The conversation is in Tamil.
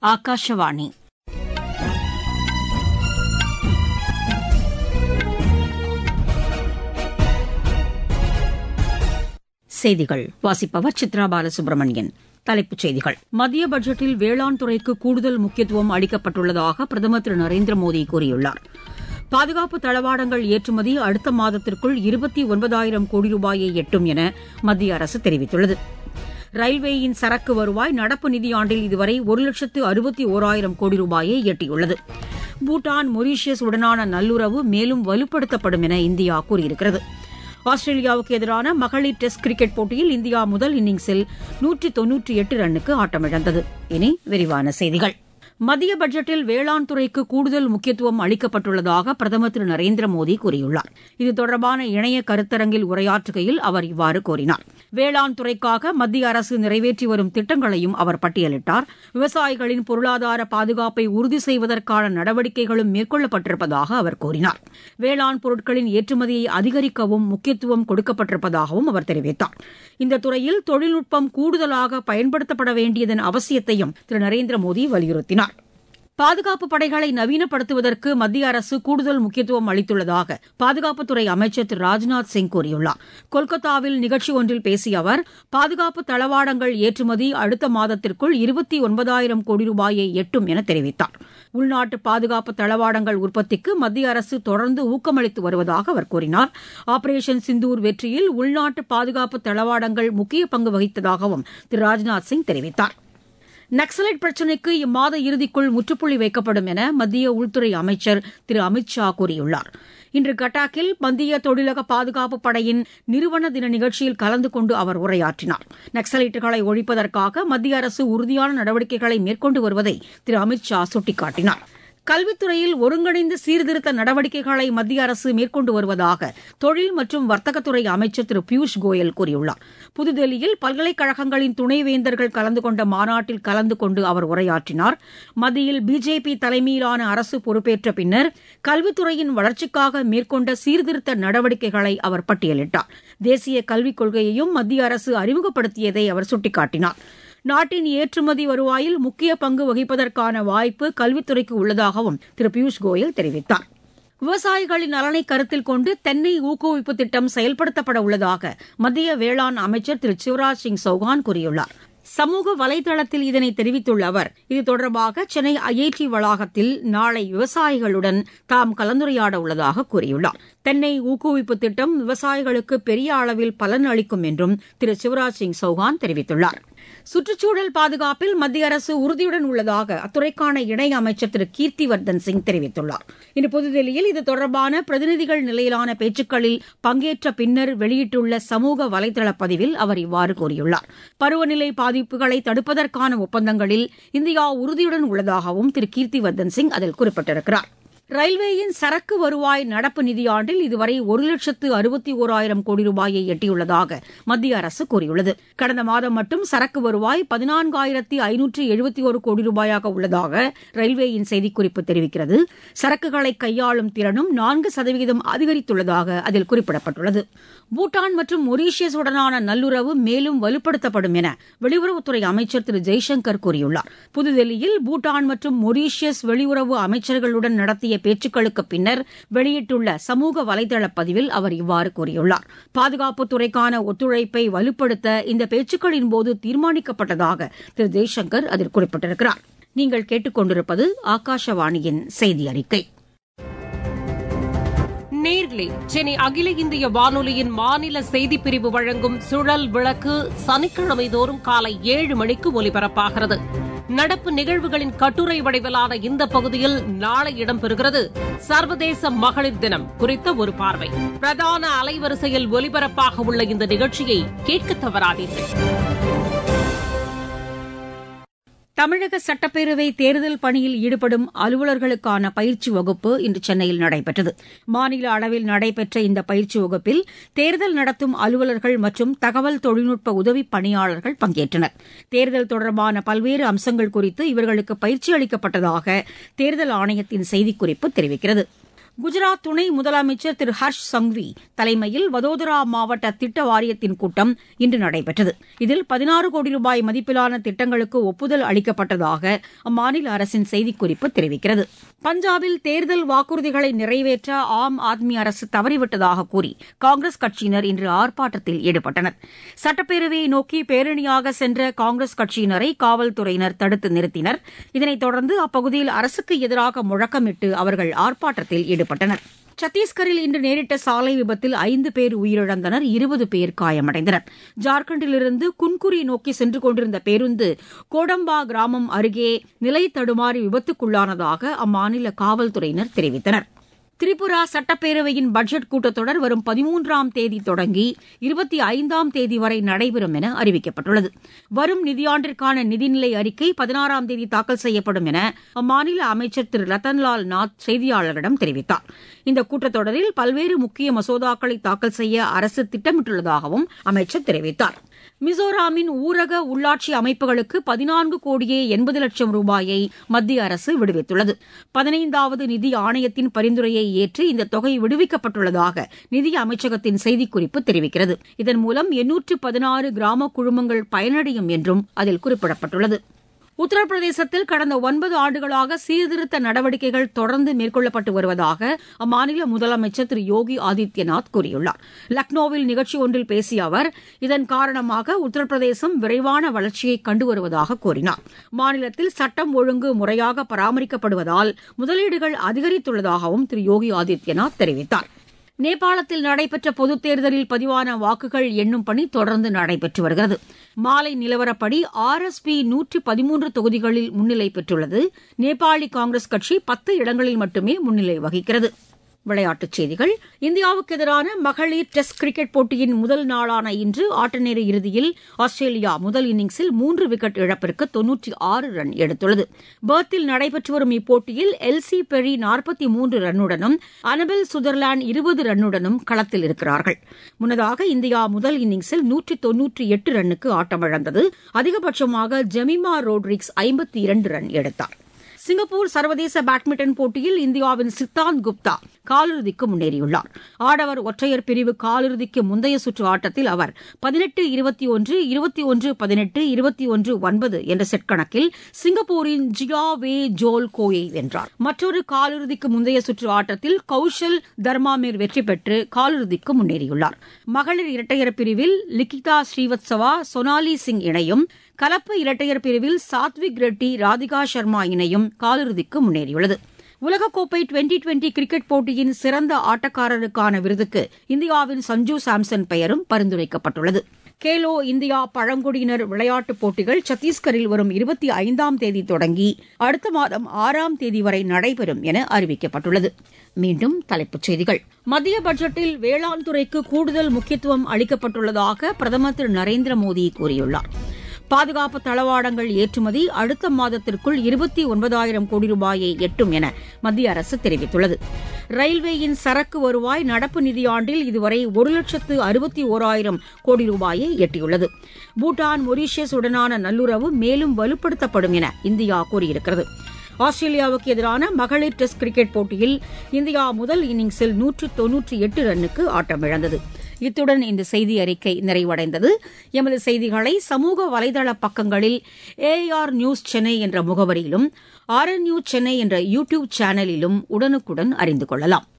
ஆகாஷவாணி செய்திகள் வாசிப்பவர் சித்ரா பாலசுப்ரமணியன் தலைப்புச் செய்திகள் மத்திய பட்ஜெட்டில் வேளாண் துறைக்கு கூடுதல் முக்கியத்துவம் அளிக்கப்பட்டுள்ளதாக பிரதமர் திரு நரேந்திர மோடி கூறியுள்ளார் பாதுகாப்பு தளவாடங்கள் ஏற்றுமதி அடுத்த மாதத்திற்குள் இருபத்தி ஒன்பதாயிரம் கோடி ரூபாயை எட்டும் என மத்திய அரசு தெரிவித்துள்ளது ரயில்வேயின் சரக்கு வருவாய் நடப்பு நிதியாண்டில் இதுவரை ஒரு லட்சத்து அறுபத்தி ஓராயிரம் கோடி ரூபாயை எட்டியுள்ளது பூட்டான் மொரீஷியஸ் உடனான நல்லுறவு மேலும் வலுப்படுத்தப்படும் என இந்தியா கூறியிருக்கிறது ஆஸ்திரேலியாவுக்கு எதிரான மகளிர் டெஸ்ட் கிரிக்கெட் போட்டியில் இந்தியா முதல் இன்னிங்ஸில் நூற்றி தொன்னூற்றி எட்டு ரன்னுக்கு ஆட்டமிழந்தது இனி விரிவான செய்திகள் மத்திய பட்ஜெட்டில் வேளாண் துறைக்கு கூடுதல் முக்கியத்துவம் அளிக்கப்பட்டுள்ளதாக பிரதமர் திரு நரேந்திர மோடி கூறியுள்ளார் இது தொடர்பான இணைய கருத்தரங்கில் உரையாற்றுகையில் அவர் இவ்வாறு கூறினார் வேளாண் துறைக்காக மத்திய அரசு நிறைவேற்றி வரும் திட்டங்களையும் அவர் பட்டியலிட்டார் விவசாயிகளின் பொருளாதார பாதுகாப்பை உறுதி செய்வதற்கான நடவடிக்கைகளும் மேற்கொள்ளப்பட்டிருப்பதாக அவர் கூறினார் வேளாண் பொருட்களின் ஏற்றுமதியை அதிகரிக்கவும் முக்கியத்துவம் கொடுக்கப்பட்டிருப்பதாகவும் அவர் தெரிவித்தார் இந்த துறையில் தொழில்நுட்பம் கூடுதலாக பயன்படுத்தப்பட வேண்டியதன் அவசியத்தையும் திரு நரேந்திர மோடி வலியுறுத்தினார் பாதுகாப்பு படைகளை நவீனப்படுத்துவதற்கு மத்திய அரசு கூடுதல் முக்கியத்துவம் அளித்துள்ளதாக பாதுகாப்புத்துறை அமைச்சர் திரு ராஜ்நாத் சிங் கூறியுள்ளார் கொல்கத்தாவில் நிகழ்ச்சி ஒன்றில் பேசிய அவர் பாதுகாப்பு தளவாடங்கள் ஏற்றுமதி அடுத்த மாதத்திற்குள் இருபத்தி ஒன்பதாயிரம் கோடி ரூபாயை எட்டும் என தெரிவித்தார் உள்நாட்டு பாதுகாப்பு தளவாடங்கள் உற்பத்திக்கு மத்திய அரசு தொடர்ந்து ஊக்கமளித்து வருவதாக அவர் கூறினார் ஆபரேஷன் சிந்தூர் வெற்றியில் உள்நாட்டு பாதுகாப்பு தளவாடங்கள் முக்கிய பங்கு வகித்ததாகவும் திரு ராஜ்நாத் சிங் தெரிவித்தார் நக்சலைட் பிரச்சினைக்கு இம்மாத இறுதிக்குள் முற்றுப்புள்ளி வைக்கப்படும் என மத்திய உள்துறை அமைச்சர் திரு அமித் ஷா கூறியுள்ளார் இன்று கட்டாக்கில் மத்திய தொழிலக பாதுகாப்பு படையின் நிறுவன தின நிகழ்ச்சியில் கலந்து கொண்டு அவர் உரையாற்றினார் நக்சலைட்டுகளை ஒழிப்பதற்காக மத்திய அரசு உறுதியான நடவடிக்கைகளை மேற்கொண்டு வருவதை திரு அமித் ஷா சுட்டிக்காட்டினார் கல்வித்துறையில் ஒருங்கிணைந்த சீர்திருத்த நடவடிக்கைகளை மத்திய அரசு மேற்கொண்டு வருவதாக தொழில் மற்றும் வர்த்தகத்துறை அமைச்சர் திரு பியூஷ் கோயல் கூறியுள்ளார் புதுதில்லியில் பல்கலைக்கழகங்களின் துணைவேந்தர்கள் கலந்து கொண்ட மாநாட்டில் கலந்து கொண்டு அவர் உரையாற்றினார் மத்தியில் பிஜேபி தலைமையிலான அரசு பொறுப்பேற்ற பின்னர் கல்வித்துறையின் வளர்ச்சிக்காக மேற்கொண்ட சீர்திருத்த நடவடிக்கைகளை அவர் பட்டியலிட்டார் தேசிய கல்விக் கொள்கையையும் மத்திய அரசு அறிமுகப்படுத்தியதை அவர் சுட்டிக்காட்டினார் நாட்டின் ஏற்றுமதி வருவாயில் முக்கிய பங்கு வகிப்பதற்கான வாய்ப்பு கல்வித்துறைக்கு உள்ளதாகவும் திரு பியூஷ் கோயல் தெரிவித்தார் விவசாயிகளின் நலனை கருத்தில் கொண்டு தென்னை ஊக்குவிப்பு திட்டம் செயல்படுத்தப்பட உள்ளதாக மத்திய வேளாண் அமைச்சர் திரு சிவராஜ் சிங் சௌகான் கூறியுள்ளார் சமூக வலைதளத்தில் இதனை தெரிவித்துள்ள அவர் இது தொடர்பாக சென்னை ஐஐடி வளாகத்தில் நாளை விவசாயிகளுடன் தாம் கலந்துரையாட உள்ளதாக கூறியுள்ளார் தென்னை ஊக்குவிப்பு திட்டம் விவசாயிகளுக்கு பெரிய அளவில் பலன் அளிக்கும் என்றும் திரு சிவராஜ் சிங் சௌகான் தெரிவித்துள்ளார் சுற்றுச்சூழல் பாதுகாப்பில் மத்திய அரசு உறுதியுடன் உள்ளதாக அத்துறைக்கான இணை அமைச்சர் திரு கீர்த்திவர்தன் சிங் தெரிவித்துள்ளார் இன்று புதுதில்லியில் இது தொடர்பான பிரதிநிதிகள் நிலையிலான பேச்சுக்களில் பங்கேற்ற பின்னர் வெளியிட்டுள்ள சமூக வலைதள பதிவில் அவர் இவ்வாறு கூறியுள்ளார் பருவநிலை பாதிப்புகளை தடுப்பதற்கான ஒப்பந்தங்களில் இந்தியா உறுதியுடன் உள்ளதாகவும் திரு கீர்த்திவர்தன் சிங் அதில் குறிப்பிட்டிருக்கிறார் ரயில்வேயின் சரக்கு வருவாய் நடப்பு நிதியாண்டில் இதுவரை ஒரு லட்சத்து அறுபத்தி ஓராயிரம் கோடி ரூபாயை எட்டியுள்ளதாக மத்திய அரசு கூறியுள்ளது கடந்த மாதம் மட்டும் சரக்கு வருவாய் பதினான்காயிரத்தி ஐநூற்றி எழுபத்தி ஒரு கோடி ரூபாயாக உள்ளதாக ரயில்வேயின் செய்திக்குறிப்பு தெரிவிக்கிறது சரக்குகளை கையாளும் திறனும் நான்கு சதவீதம் அதிகரித்துள்ளதாக அதில் குறிப்பிடப்பட்டுள்ளது பூட்டான் மற்றும் மொரீஷியஸ் உடனான நல்லுறவு மேலும் வலுப்படுத்தப்படும் என வெளியுறவுத்துறை அமைச்சர் திரு ஜெய்சங்கர் கூறியுள்ளார் புதுதில்லியில் பூட்டான் மற்றும் மொரீஷியஸ் வெளியுறவு அமைச்சர்களுடன் நடத்திய பேச்சுக்களுக்கு பின்னர் வெளியிட்டுள்ள சமூக வலைதள பதிவில் அவர் இவ்வாறு கூறியுள்ளார் பாதுகாப்புத்துறைக்கான ஒத்துழைப்பை வலுப்படுத்த இந்த பேச்சுக்களின் போது தீர்மானிக்கப்பட்டதாக திரு ஜெய்சங்கர் அதில் குறிப்பிட்டிருக்கிறார் நீங்கள் கேட்டுக்கொண்டிருப்பது ஆகாஷவாணியின் செய்தி அறிக்கை நேர்களே சென்னை அகில இந்திய வானொலியின் மாநில செய்திப் பிரிவு வழங்கும் சுழல் விளக்கு சனிக்கிழமை தோறும் காலை ஏழு மணிக்கு ஒலிபரப்பாகிறது நடப்பு நிகழ்வுகளின் கட்டுரை வடிவிலான இந்த பகுதியில் நாளை இடம்பெறுகிறது சர்வதேச மகளிர் தினம் குறித்த ஒரு பார்வை பிரதான அலைவரிசையில் ஒலிபரப்பாக உள்ள இந்த நிகழ்ச்சியை கேட்க தவறாதீர்கள் தமிழக சட்டப்பேரவை தேர்தல் பணியில் ஈடுபடும் அலுவலர்களுக்கான பயிற்சி வகுப்பு இன்று சென்னையில் நடைபெற்றது மாநில அளவில் நடைபெற்ற இந்த பயிற்சி வகுப்பில் தேர்தல் நடத்தும் அலுவலர்கள் மற்றும் தகவல் தொழில்நுட்ப உதவி பணியாளர்கள் பங்கேற்றனர் தேர்தல் தொடர்பான பல்வேறு அம்சங்கள் குறித்து இவர்களுக்கு பயிற்சி அளிக்கப்பட்டதாக தேர்தல் ஆணையத்தின் செய்திக்குறிப்பு தெரிவிக்கிறது குஜராத் துணை முதலமைச்சர் திரு ஹர்ஷ் சங்வி தலைமையில் வதோதரா மாவட்ட திட்ட வாரியத்தின் கூட்டம் இன்று நடைபெற்றது இதில் பதினாறு கோடி ரூபாய் மதிப்பிலான திட்டங்களுக்கு ஒப்புதல் அளிக்கப்பட்டதாக அம்மாநில அரசின் செய்திக்குறிப்பு தெரிவிக்கிறது பஞ்சாபில் தேர்தல் வாக்குறுதிகளை நிறைவேற்ற ஆம் ஆத்மி அரசு தவறிவிட்டதாக கூறி காங்கிரஸ் கட்சியினர் இன்று ஆர்ப்பாட்டத்தில் ஈடுபட்டனர் சட்டப்பேரவையை நோக்கி பேரணியாக சென்ற காங்கிரஸ் கட்சியினரை காவல்துறையினர் தடுத்து நிறுத்தினர் இதனைத் தொடர்ந்து அப்பகுதியில் அரசுக்கு எதிராக முழக்கமிட்டு அவர்கள் ஆர்ப்பாட்டத்தில் ஈடுபட்டனர் சத்தீஸ்கரில் இன்று நேரிட்ட சாலை விபத்தில் ஐந்து பேர் உயிரிழந்தனர் இருபது பேர் காயமடைந்தனர் ஜார்க்கண்டிலிருந்து குன்குரி நோக்கி சென்று கொண்டிருந்த பேருந்து கோடம்பா கிராமம் அருகே நிலை தடுமாறி விபத்துக்குள்ளானதாக அம்மாநில காவல்துறையினர் தெரிவித்தனர் திரிபுரா சட்டப்பேரவையின் பட்ஜெட் கூட்டத்தொடர் வரும் பதிமூன்றாம் தேதி தொடங்கி இருபத்தி ஐந்தாம் தேதி வரை நடைபெறும் என அறிவிக்கப்பட்டுள்ளது வரும் நிதியாண்டிற்கான நிதிநிலை அறிக்கை பதினாறாம் தேதி தாக்கல் செய்யப்படும் என அம்மாநில அமைச்சர் திரு ரத்தன்லால் நாத் செய்தியாளர்களிடம் தெரிவித்தார் இந்த கூட்டத்தொடரில் பல்வேறு முக்கிய மசோதாக்களை தாக்கல் செய்ய அரசு திட்டமிட்டுள்ளதாகவும் அமைச்சர் தெரிவித்தார் மிசோராமின் ஊரக உள்ளாட்சி அமைப்புகளுக்கு பதினான்கு கோடியே எண்பது லட்சம் ரூபாயை மத்திய அரசு விடுவித்துள்ளது பதினைந்தாவது நிதி ஆணையத்தின் பரிந்துரையை ஏற்று இந்த தொகை விடுவிக்கப்பட்டுள்ளதாக நிதி அமைச்சகத்தின் செய்திக்குறிப்பு தெரிவிக்கிறது இதன் மூலம் எண்ணூற்று பதினாறு கிராம குழுமங்கள் பயனடையும் என்றும் அதில் குறிப்பிடப்பட்டுள்ளது உத்தரப்பிரதேசத்தில் கடந்த ஒன்பது ஆண்டுகளாக சீர்திருத்த நடவடிக்கைகள் தொடர்ந்து மேற்கொள்ளப்பட்டு வருவதாக அம்மாநில முதலமைச்சர் திரு யோகி ஆதித்யநாத் கூறியுள்ளார் லக்னோவில் நிகழ்ச்சி ஒன்றில் பேசிய அவர் இதன் காரணமாக உத்தரப்பிரதேசம் விரைவான வளர்ச்சியை கண்டு வருவதாக கூறினார் மாநிலத்தில் சட்டம் ஒழுங்கு முறையாக பராமரிக்கப்படுவதால் முதலீடுகள் அதிகரித்துள்ளதாகவும் திரு யோகி ஆதித்யநாத் தெரிவித்தார் நேபாளத்தில் நடைபெற்ற பொதுத் தேர்தலில் பதிவான வாக்குகள் எண்ணும் பணி தொடர்ந்து நடைபெற்று வருகிறது மாலை நிலவரப்படி ஆர் எஸ் பி நூற்றி பதிமூன்று தொகுதிகளில் முன்னிலை பெற்றுள்ளது நேபாளி காங்கிரஸ் கட்சி பத்து இடங்களில் மட்டுமே முன்னிலை வகிக்கிறது விளையாட்டுச் செய்திகள் இந்தியாவுக்கு எதிரான மகளிர் டெஸ்ட் கிரிக்கெட் போட்டியின் முதல் நாளான இன்று ஆட்டநேர இறுதியில் ஆஸ்திரேலியா முதல் இன்னிங்ஸில் மூன்று விக்கெட் இழப்பிற்கு தொன்னூற்றி ஆறு ரன் எடுத்துள்ளது பெர்த்தில் நடைபெற்று வரும் இப்போட்டியில் எல்சி பெரி நாற்பத்தி மூன்று ரன்னுடனும் அனபெல் சுதர்லாந்து இருபது ரன்னுடனும் களத்தில் இருக்கிறார்கள் முன்னதாக இந்தியா முதல் இன்னிங்ஸில் நூற்றி தொன்னூற்றி எட்டு ரன்னுக்கு ஆட்டமிழந்தது அதிகபட்சமாக ஜெமிமா ரோட்ரிக்ஸ் ஐம்பத்தி இரண்டு ரன் எடுத்தார் சிங்கப்பூர் சர்வதேச பேட்மிண்டன் போட்டியில் இந்தியாவின் சித்தாந்த் குப்தா காலிறுதிக்கு முன்னேறியுள்ளார் ஆடவர் ஒற்றையர் பிரிவு காலிறுதிக்கு முந்தைய சுற்று ஆட்டத்தில் அவர் பதினெட்டு இருபத்தி ஒன்று இருபத்தி ஒன்று பதினெட்டு இருபத்தி ஒன்று ஒன்பது என்ற செட் கணக்கில் சிங்கப்பூரின் ஜியா வே ஜோல் கோயை வென்றார் மற்றொரு காலிறுதிக்கு முந்தைய சுற்று ஆட்டத்தில் கௌஷல் தர்மாமீர் வெற்றி பெற்று காலிறுதிக்கு முன்னேறியுள்ளார் மகளிர் இரட்டையர் பிரிவில் லிகிதா ஸ்ரீவத்சவா சொனாலி சிங் இணையும் கலப்பு இரட்டையர் பிரிவில் சாத்விக் ரெட்டி ராதிகா சர்மா இணையும் காலிறுதிக்கு முன்னேறியுள்ளது உலகக்கோப்பை டுவெண்டி டுவெண்டி கிரிக்கெட் போட்டியின் சிறந்த ஆட்டக்காரருக்கான விருதுக்கு இந்தியாவின் சஞ்சு சாம்சன் பெயரும் பரிந்துரைக்கப்பட்டுள்ளது கேலோ இந்தியா பழங்குடியினர் விளையாட்டுப் போட்டிகள் சத்தீஸ்கரில் வரும் இருபத்தி ஐந்தாம் தேதி தொடங்கி அடுத்த மாதம் ஆறாம் தேதி வரை நடைபெறும் என அறிவிக்கப்பட்டுள்ளது மீண்டும் தலைப்புச் செய்திகள் மத்திய பட்ஜெட்டில் வேளாண் துறைக்கு கூடுதல் முக்கியத்துவம் அளிக்கப்பட்டுள்ளதாக பிரதமர் திரு நரேந்திர மோடி கூறியுள்ளார் பாதுகாப்பு தளவாடங்கள் ஏற்றுமதி அடுத்த மாதத்திற்குள் இருபத்தி ஒன்பதாயிரம் கோடி ரூபாயை எட்டும் என மத்திய அரசு தெரிவித்துள்ளது ரயில்வேயின் சரக்கு வருவாய் நடப்பு நிதியாண்டில் இதுவரை ஒரு லட்சத்து அறுபத்தி ஓராயிரம் கோடி ரூபாயை எட்டியுள்ளது பூட்டான் மொரீஷியஸ் உடனான நல்லுறவு மேலும் வலுப்படுத்தப்படும் என இந்தியா கூறியிருக்கிறது ஆஸ்திரேலியாவுக்கு எதிரான மகளிர் டெஸ்ட் கிரிக்கெட் போட்டியில் இந்தியா முதல் இன்னிங்ஸில் நூற்று தொன்னூற்றி எட்டு ரன்னுக்கு ஆட்டமிழந்தது இத்துடன் இந்த செய்தி அறிக்கை நிறைவடைந்தது எமது செய்திகளை சமூக வலைதள பக்கங்களில் ஏஆர் நியூஸ் சென்னை என்ற முகவரியிலும் ஆர் என் நியூஸ் சென்னை என்ற யூ டியூப் சேனலிலும் உடனுக்குடன் அறிந்து கொள்ளலாம்